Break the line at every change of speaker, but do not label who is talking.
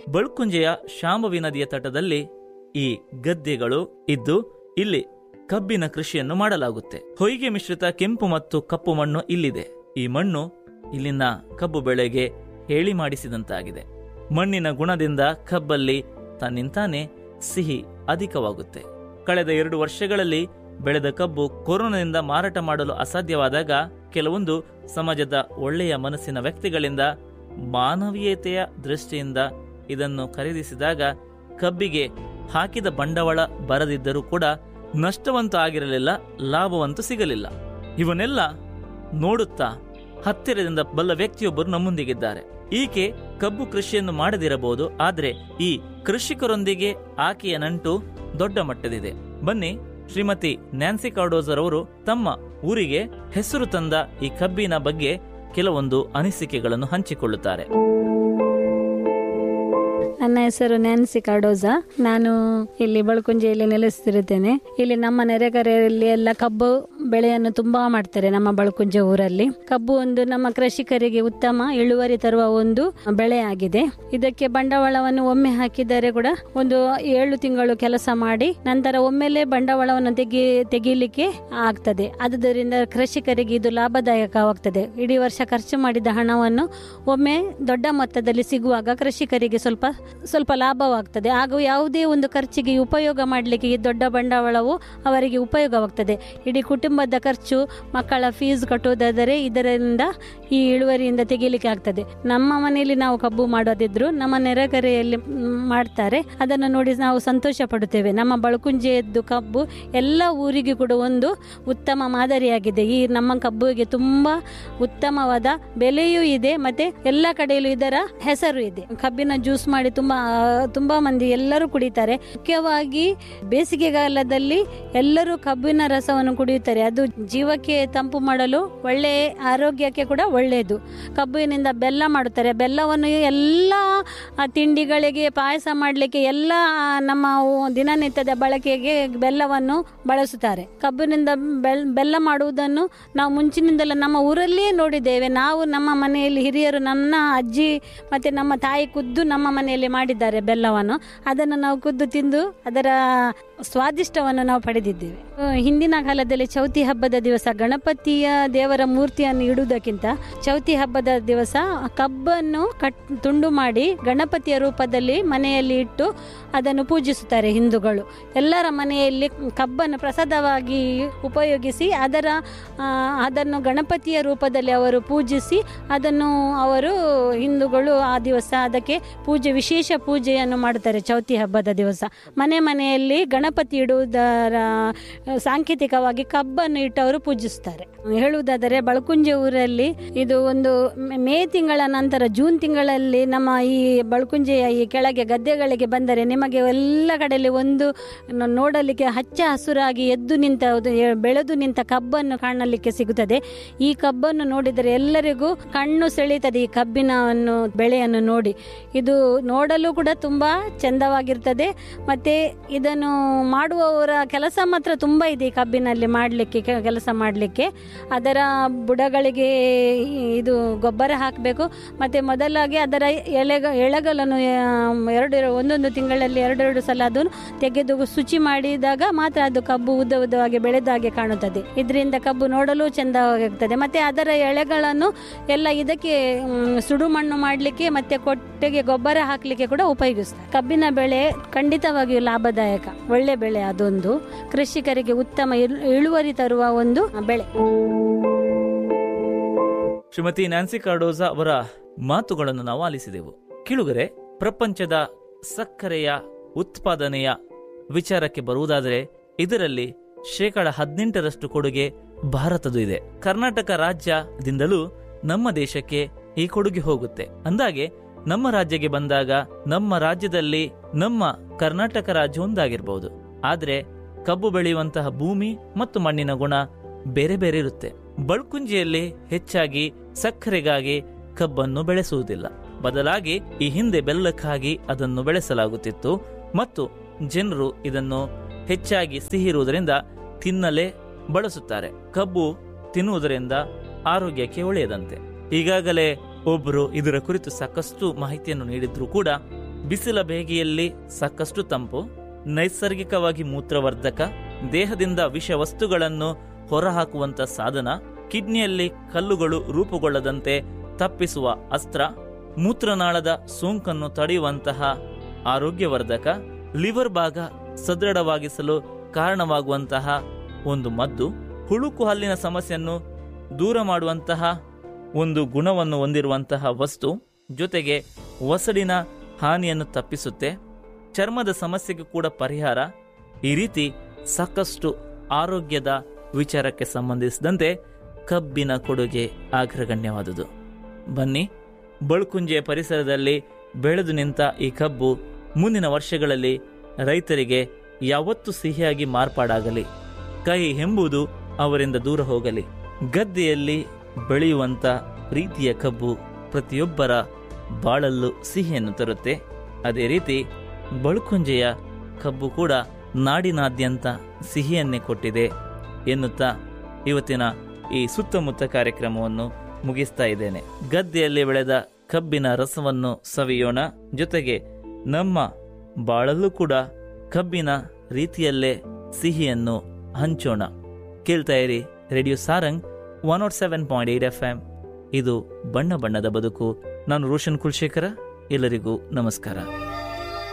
ಬಳ್ಕುಂಜೆಯ ಶಾಂಭವಿ ನದಿಯ ತಟದಲ್ಲಿ ಈ ಗದ್ದೆಗಳು ಇದ್ದು ಇಲ್ಲಿ ಕಬ್ಬಿನ ಕೃಷಿಯನ್ನು ಮಾಡಲಾಗುತ್ತೆ ಹೊಯ್ಗೆ ಮಿಶ್ರಿತ ಕೆಂಪು ಮತ್ತು ಕಪ್ಪು ಮಣ್ಣು ಇಲ್ಲಿದೆ ಈ ಮಣ್ಣು ಇಲ್ಲಿನ ಕಬ್ಬು ಬೆಳೆಗೆ ಹೇಳಿ ಮಾಡಿಸಿದಂತಾಗಿದೆ ಮಣ್ಣಿನ ಗುಣದಿಂದ ಕಬ್ಬಲ್ಲಿ ತನ್ನಿಂತಾನೇ ಸಿಹಿ ಅಧಿಕವಾಗುತ್ತೆ ಕಳೆದ ಎರಡು ವರ್ಷಗಳಲ್ಲಿ ಬೆಳೆದ ಕಬ್ಬು ಕೊರೋನಾದಿಂದ ಮಾರಾಟ ಮಾಡಲು ಅಸಾಧ್ಯವಾದಾಗ ಕೆಲವೊಂದು ಸಮಾಜದ ಒಳ್ಳೆಯ ಮನಸ್ಸಿನ ವ್ಯಕ್ತಿಗಳಿಂದ ಮಾನವೀಯತೆಯ ದೃಷ್ಟಿಯಿಂದ ಇದನ್ನು ಖರೀದಿಸಿದಾಗ ಕಬ್ಬಿಗೆ ಹಾಕಿದ ಬಂಡವಾಳ ಬರದಿದ್ದರೂ ಕೂಡ ನಷ್ಟವಂತೂ ಆಗಿರಲಿಲ್ಲ ಲಾಭವಂತೂ ಸಿಗಲಿಲ್ಲ ಇವನ್ನೆಲ್ಲ ನೋಡುತ್ತಾ ಹತ್ತಿರದಿಂದ ಬಲ್ಲ ವ್ಯಕ್ತಿಯೊಬ್ಬರು ನಮ್ಮೊಂದಿಗಿದ್ದಾರೆ ಈಕೆ ಕಬ್ಬು ಕೃಷಿಯನ್ನು ಮಾಡದಿರಬಹುದು ಆದರೆ ಈ ಕೃಷಿಕರೊಂದಿಗೆ ಆಕೆಯ ನಂಟು ದೊಡ್ಡ ಮಟ್ಟದಿದೆ ಬನ್ನಿ ಶ್ರೀಮತಿ ನ್ಯಾನ್ಸಿ ಕಾರ್ಡೋಸರ್ ಅವರು ತಮ್ಮ ಊರಿಗೆ ಹೆಸರು ತಂದ ಈ ಕಬ್ಬಿನ ಬಗ್ಗೆ ಕೆಲವೊಂದು ಅನಿಸಿಕೆಗಳನ್ನು ಹಂಚಿಕೊಳ್ಳುತ್ತಾರೆ
ನನ್ನ ಹೆಸರು ನ್ಯಾನ್ಸಿ ಕಾರ್ಡೋಜಾ ನಾನು ಇಲ್ಲಿ ಬಳ್ಕುಂಜೆಯಲ್ಲಿ ನೆಲೆಸುತ್ತಿರುತ್ತೇನೆ ಇಲ್ಲಿ ನಮ್ಮ ನೆರೆಕರೆಯಲ್ಲಿ ಎಲ್ಲ ಕಬ್ಬು ಬೆಳೆಯನ್ನು ತುಂಬಾ ಮಾಡ್ತಾರೆ ನಮ್ಮ ಬಳ್ಕುಂಜೆ ಊರಲ್ಲಿ ಕಬ್ಬು ಒಂದು ನಮ್ಮ ಕೃಷಿಕರಿಗೆ ಉತ್ತಮ ಇಳುವರಿ ತರುವ ಒಂದು ಬೆಳೆ ಆಗಿದೆ ಇದಕ್ಕೆ ಬಂಡವಾಳವನ್ನು ಒಮ್ಮೆ ಹಾಕಿದರೆ ಕೂಡ ಒಂದು ಏಳು ತಿಂಗಳು ಕೆಲಸ ಮಾಡಿ ನಂತರ ಒಮ್ಮೆಲೆ ಬಂಡವಾಳವನ್ನು ತೆಗಿ ತೆಗೀಲಿಕ್ಕೆ ಆಗ್ತದೆ ಆದುದರಿಂದ ಕೃಷಿಕರಿಗೆ ಇದು ಲಾಭದಾಯಕವಾಗ್ತದೆ ಇಡೀ ವರ್ಷ ಖರ್ಚು ಮಾಡಿದ ಹಣವನ್ನು ಒಮ್ಮೆ ದೊಡ್ಡ ಮೊತ್ತದಲ್ಲಿ ಸಿಗುವಾಗ ಕೃಷಿಕರಿಗೆ ಸ್ವಲ್ಪ ಸ್ವಲ್ಪ ಲಾಭವಾಗ್ತದೆ ಹಾಗೂ ಯಾವುದೇ ಒಂದು ಖರ್ಚಿಗೆ ಉಪಯೋಗ ಮಾಡಲಿಕ್ಕೆ ಈ ದೊಡ್ಡ ಬಂಡವಾಳವು ಅವರಿಗೆ ಉಪಯೋಗವಾಗ್ತದೆ ಇಡೀ ಕುಟುಂಬದ ಖರ್ಚು ಮಕ್ಕಳ ಫೀಸ್ ಕಟ್ಟುವುದಾದರೆ ಇದರಿಂದ ಈ ಇಳುವರಿಯಿಂದ ತೆಗೀಲಿಕ್ಕೆ ಆಗ್ತದೆ ನಮ್ಮ ಮನೆಯಲ್ಲಿ ನಾವು ಕಬ್ಬು ಮಾಡೋದಿದ್ರು ನಮ್ಮ ನೆರೆಕರೆಯಲ್ಲಿ ಮ್, ಮಾಡ್ತಾರೆ ಅದನ್ನು ನೋಡಿ ನಾವು ಸಂತೋಷ ಪಡುತ್ತೇವೆ ನಮ್ಮ ಬಳ್ಕುಂಜೆಯದ್ದು ಕಬ್ಬು ಎಲ್ಲ ಊರಿಗೂ ಕೂಡ ಒಂದು ಉತ್ತಮ ಮಾದರಿಯಾಗಿದೆ ಈ ನಮ್ಮ ಕಬ್ಬುಗೆ ತುಂಬಾ ಉತ್ತಮವಾದ ಬೆಲೆಯೂ ಇದೆ ಮತ್ತೆ ಎಲ್ಲ ಕಡೆಯಲ್ಲೂ ಇದರ ಹೆಸರು ಇದೆ ಕಬ್ಬಿನ ಜ್ಯೂಸ್ ಮಾಡಿ ತುಂಬಾ ತುಂಬಾ ಮಂದಿ ಎಲ್ಲರೂ ಕುಡಿತಾರೆ ಮುಖ್ಯವಾಗಿ ಬೇಸಿಗೆಗಾಲದಲ್ಲಿ ಎಲ್ಲರೂ ಕಬ್ಬಿನ ರಸವನ್ನು ಕುಡಿಯುತ್ತಾರೆ ಅದು ಜೀವಕ್ಕೆ ತಂಪು ಮಾಡಲು ಒಳ್ಳೆ ಆರೋಗ್ಯಕ್ಕೆ ಕೂಡ ಒಳ್ಳೆಯದು ಕಬ್ಬಿನಿಂದ ಬೆಲ್ಲ ಮಾಡುತ್ತಾರೆ ಬೆಲ್ಲವನ್ನು ಎಲ್ಲ ಆ, ತಿಂಡಿಗಳಿಗೆ ಪಾಯಸ ಮಾಡಲಿಕ್ಕೆ ಎಲ್ಲ ನಮ್ಮ ಉ- ದಿನನಿತ್ಯದ ಬಳಕೆಗೆ ಬೆಲ್ಲವನ್ನು ಬಳಸುತ್ತಾರೆ ಕಬ್ಬಿನಿಂದ ಬೆಲ್ ಬೆಲ್ಲ ಮಾಡುವುದನ್ನು ನಾವು ಮುಂಚಿನಿಂದಲೇ ನಮ್ಮ ಊರಲ್ಲಿಯೇ ನೋಡಿದ್ದೇವೆ ನಾವು ನಮ್ಮ ಮನೆಯಲ್ಲಿ ಹಿರಿಯರು ನನ್ನ ಅಜ್ಜಿ ಮತ್ತೆ ನಮ್ಮ ತಾಯಿ ಖುದ್ದು ನಮ್ಮ ಮನೆಯಲ್ಲಿ ಮಾಡಿದ್ದಾರೆ ಬೆಲ್ಲವನ್ನು ಅದನ್ನು ನಾವು ಖುದ್ದು ತಿಂದು ಅದರ ಸ್ವಾದಿಷ್ಟವನ್ನು ನಾವು ಪಡೆದಿದ್ದೇವೆ ಆ, ಹಿಂದಿನ ಕಾಲದಲ್ಲಿ ಚೌತಿ ಹಬ್ಬದ ದಿವಸ ಗಣಪತಿಯ ದೇವರ ಮೂರ್ತಿಯನ್ನು ಇಡುವುದಕ್ಕಿಂತ ಚೌತಿ ಹಬ್ಬದ ದಿವಸ ಕಬ್ಬನ್ನು ಕಟ್ ತುಂಡು ಮಾಡಿ ಗಣಪತಿಯ ರೂಪದಲ್ಲಿ ಮನೆಯಲ್ಲಿ ಇಟ್ಟು ಅದನ್ನು ಪೂಜಿಸುತ್ತಾರೆ ಹಿಂದೂಗಳು ಎಲ್ಲರ ಮನೆಯಲ್ಲಿ ಕಬ್ಬನ್ನು ಪ್ರಸಾದವಾಗಿ ಉಪಯೋಗಿಸಿ ಅದರ ಆ, ಅದನ್ನು ಗಣಪತಿಯ ರೂಪದಲ್ಲಿ ಅವರು ಪೂಜಿಸಿ ಅದನ್ನು ಅವರು ಹಿಂದೂಗಳು ಆ ದಿವಸ ಅದಕ್ಕೆ ಪೂಜೆ ವಿಶೇಷ ಪೂಜೆಯನ್ನು ಮಾಡುತ್ತಾರೆ ಚೌತಿ ಹಬ್ಬದ ದಿವಸ ಮನೆ ಮನೆಯಲ್ಲಿ ಗಣಪತಿ ಇಡುವುದರ ಆ, ಸಾಂಕೇತಿಕವಾಗಿ ಕಬ್ಬನ್ನು ಇಟ್ಟು ಅವರು ಪೂಜಿಸುತ್ತಾರೆ ಹೇಳುವುದಾದರೆ ಬಳ್ಕುಂಜೆ ಊರಲ್ಲಿ ಇದು ಒಂದು ಮೇ- ಮೇ ತಿಂಗಳ ನಂತರ ಜೂನ್ ತಿಂಗಳಲ್ಲಿ ನಮ್ಮ ಈ ಬಳ್ಕುಂಜೆಯ ಈ ಕೆಳಗೆ ಗದ್ದೆಗಳಿಗೆ ಬಂದರೆ ನಿಮಗೆ ಎಲ್ಲ ಕಡೆಯಲ್ಲಿ ಒಂದು ನ- ನೋಡಲಿಕ್ಕೆ ಹಚ್ಚ ಹಸುರಾಗಿ ಎದ್ದು ನಿಂತ ಒಂದು ಎ- ಬೆಳೆದು ನಿಂತ ಕಬ್ಬನ್ನು ಕಾಣಲಿಕ್ಕೆ ಸಿಗುತ್ತದೆ ಈ ಕಬ್ಬನ್ನು ನೋಡಿದರೆ ಎಲ್ಲರಿಗೂ ಕಣ್ಣು ಸೆಳೀತದೆ ಈ ಕಬ್ಬಿನವನ್ನು ಬೆಳೆಯನ್ನು ನೋಡಿ ಇದು ನೋಡಲು ಕೂಡ ತುಂಬಾ ಚಂದವಾಗಿರ್ತದೆ ಮತ್ತೆ ಇದನ್ನು ಮಾಡುವವರ ಕೆಲಸ ಮಾತ್ರ ತುಂಬಾ ಇದೆ ಈ ಕಬ್ಬಿನಲ್ಲಿ ಮಾಡಲಿಕ್ಕೆ ಕೆಲಸ ಮಾಡಲಿಕ್ಕೆ ಅದರ ಬುಡಗಳಿಗೆ ಇದು ಗೊಬ್ಬರ ಹಾಕಬೇಕು ಮತ್ತೆ ಮೊದಲಾಗಿ ಅದರ ಎಲೆಗ ಎಳೆಗಳನ್ನು ಆ, ಎರಡು ಒಂದೊಂದು ತಿಂಗಳಲ್ಲಿ ಎರಡೆರಡು ಸಲ ಅದನ್ನು ತೆಗೆದು ಶುಚಿ ಮಾಡಿದಾಗ ಮಾತ್ರ ಅದು ಕಬ್ಬು ಉದ್ದ ಉದ್ದವಾಗಿ ಬೆಳೆದ ಹಾಗೆ ಕಾಣುತ್ತದೆ ಇದರಿಂದ ಕಬ್ಬು ನೋಡಲು ಚೆಂದವಾಗಿರ್ತದೆ ಮತ್ತೆ ಅದರ ಎಳೆಗಳನ್ನು ಎಲ್ಲ ಇದಕ್ಕೆ ಮ್, ಸುಡು ಮಣ್ಣು ಮಾಡಲಿಕ್ಕೆ ಮತ್ತೆ ಕೊಟ್ಟೆಗೆ ಗೊಬ್ಬರ ಹಾಕಲಿಕ್ಕೆ ಕೂಡ ಉಪಯೋಗಿಸ್ತಾರೆ ಕಬ್ಬಿನ ಬೆಳೆ ಖಂಡಿತವಾಗಿಯೂ ಲಾಭದಾಯಕ ಒಳ್ಳೆ ಬೆಳೆ ಅದೊಂದು ಕೃಷಿಕರಿಗೆ ಉತ್ತಮ ಇಳು- ಇಳುವರಿ ತರುವ ಒಂದು ಬೆಳೆ
ಶ್ರೀಮತಿ ನ್ಯಾನ್ಸಿ ಕಾರ್ಡೋಸಾ ಅವರ ಮಾತುಗಳನ್ನು ನಾವು ಆಲಿಸಿದೆವು ಕಿಳುಗರೆ ಪ್ರಪಂಚದ ಸಕ್ಕರೆಯ ಉತ್ಪಾದನೆಯ ವಿಚಾರಕ್ಕೆ ಬರುವುದಾದರೆ ಇದರಲ್ಲಿ ಶೇಕಡ ಹದಿನೆಂಟರಷ್ಟು ಕೊಡುಗೆ ಭಾರತದು ಇದೆ ಕರ್ನಾಟಕ ರಾಜ್ಯದಿಂದಲೂ ನಮ್ಮ ದೇಶಕ್ಕೆ ಈ ಕೊಡುಗೆ ಹೋಗುತ್ತೆ ಅಂದಾಗೆ ನಮ್ಮ ರಾಜ್ಯಕ್ಕೆ ಬಂದಾಗ ನಮ್ಮ ರಾಜ್ಯದಲ್ಲಿ ನಮ್ಮ ಕರ್ನಾಟಕ ರಾಜ್ಯ ಒಂದಾಗಿರ್ಬಹುದು ಆದ್ರೆ ಕಬ್ಬು ಬೆಳೆಯುವಂತಹ ಭೂಮಿ ಮತ್ತು ಮಣ್ಣಿನ ಗುಣ ಬೇರೆ ಬೇರೆ ಇರುತ್ತೆ ಬಳ್ಕುಂಜಿಯಲ್ಲಿ ಹೆಚ್ಚಾಗಿ ಸಕ್ಕರೆಗಾಗಿ ಕಬ್ಬನ್ನು ಬೆಳೆಸುವುದಿಲ್ಲ ಬದಲಾಗಿ ಈ ಹಿಂದೆ ಬೆಲ್ಲಕ್ಕಾಗಿ ಅದನ್ನು ಬೆಳೆಸಲಾಗುತ್ತಿತ್ತು ಮತ್ತು ಜನರು ಇದನ್ನು ಹೆಚ್ಚಾಗಿ ಸಿಹಿ ಇರುವುದರಿಂದ ತಿನ್ನಲೇ ಬಳಸುತ್ತಾರೆ ಕಬ್ಬು ತಿನ್ನುವುದರಿಂದ ಆರೋಗ್ಯಕ್ಕೆ ಒಳ್ಳೆಯದಂತೆ ಈಗಾಗಲೇ ಒಬ್ಬರು ಇದರ ಕುರಿತು ಸಾಕಷ್ಟು ಮಾಹಿತಿಯನ್ನು ನೀಡಿದ್ರು ಕೂಡ ಬಿಸಿಲ ಬೇಗೆಯಲ್ಲಿ ಸಾಕಷ್ಟು ತಂಪು ನೈಸರ್ಗಿಕವಾಗಿ ಮೂತ್ರವರ್ಧಕ ದೇಹದಿಂದ ವಿಷ ವಸ್ತುಗಳನ್ನು ಹೊರಹಾಕುವಂತ ಸಾಧನ ಕಿಡ್ನಿಯಲ್ಲಿ ಕಲ್ಲುಗಳು ರೂಪುಗೊಳ್ಳದಂತೆ ತಪ್ಪಿಸುವ ಅಸ್ತ್ರ ಮೂತ್ರನಾಳದ ಸೋಂಕನ್ನು ತಡೆಯುವಂತಹ ಆರೋಗ್ಯವರ್ಧಕ ಲಿವರ್ ಭಾಗ ಸದೃಢವಾಗಿಸಲು ಕಾರಣವಾಗುವಂತಹ ಒಂದು ಮದ್ದು ಹುಳುಕು ಹಲ್ಲಿನ ಸಮಸ್ಯೆಯನ್ನು ದೂರ ಮಾಡುವಂತಹ ಒಂದು ಗುಣವನ್ನು ಹೊಂದಿರುವಂತಹ ವಸ್ತು ಜೊತೆಗೆ ಒಸಡಿನ ಹಾನಿಯನ್ನು ತಪ್ಪಿಸುತ್ತೆ ಚರ್ಮದ ಸಮಸ್ಯೆಗೆ ಕೂಡ ಪರಿಹಾರ ಈ ರೀತಿ ಸಾಕಷ್ಟು ಆರೋಗ್ಯದ ವಿಚಾರಕ್ಕೆ ಸಂಬಂಧಿಸಿದಂತೆ ಕಬ್ಬಿನ ಕೊಡುಗೆ ಅಗ್ರಗಣ್ಯವಾದುದು ಬನ್ನಿ ಬಳ್ಕುಂಜೆಯ ಪರಿಸರದಲ್ಲಿ ಬೆಳೆದು ನಿಂತ ಈ ಕಬ್ಬು ಮುಂದಿನ ವರ್ಷಗಳಲ್ಲಿ ರೈತರಿಗೆ ಯಾವತ್ತೂ ಸಿಹಿಯಾಗಿ ಮಾರ್ಪಾಡಾಗಲಿ ಕೈ ಎಂಬುದು ಅವರಿಂದ ದೂರ ಹೋಗಲಿ ಗದ್ದೆಯಲ್ಲಿ ಬೆಳೆಯುವಂತ ಪ್ರೀತಿಯ ಕಬ್ಬು ಪ್ರತಿಯೊಬ್ಬರ ಬಾಳಲ್ಲೂ ಸಿಹಿಯನ್ನು ತರುತ್ತೆ ಅದೇ ರೀತಿ ಬಳುಕುಂಜೆಯ ಕಬ್ಬು ಕೂಡ ನಾಡಿನಾದ್ಯಂತ ಸಿಹಿಯನ್ನೇ ಕೊಟ್ಟಿದೆ ಎನ್ನುತ್ತಾ ಇವತ್ತಿನ ಈ ಸುತ್ತಮುತ್ತ ಕಾರ್ಯಕ್ರಮವನ್ನು ಮುಗಿಸ್ತಾ ಇದ್ದೇನೆ ಗದ್ದೆಯಲ್ಲಿ ಬೆಳೆದ ಕಬ್ಬಿನ ರಸವನ್ನು ಸವಿಯೋಣ ಜೊತೆಗೆ ನಮ್ಮ ಬಾಳಲ್ಲೂ ಕೂಡ ಕಬ್ಬಿನ ರೀತಿಯಲ್ಲೇ ಸಿಹಿಯನ್ನು ಹಂಚೋಣ ಕೇಳ್ತಾ ಇರಿ radio Sarang one naught seven point eight F M ಇದು ಬಣ್ಣ ಬಣ್ಣದ ಬದುಕು ನಾನು ರೋಷನ್ ಕುಲ್ಶೇಖರ ಎಲ್ಲರಿಗೂ ನಮಸ್ಕಾರ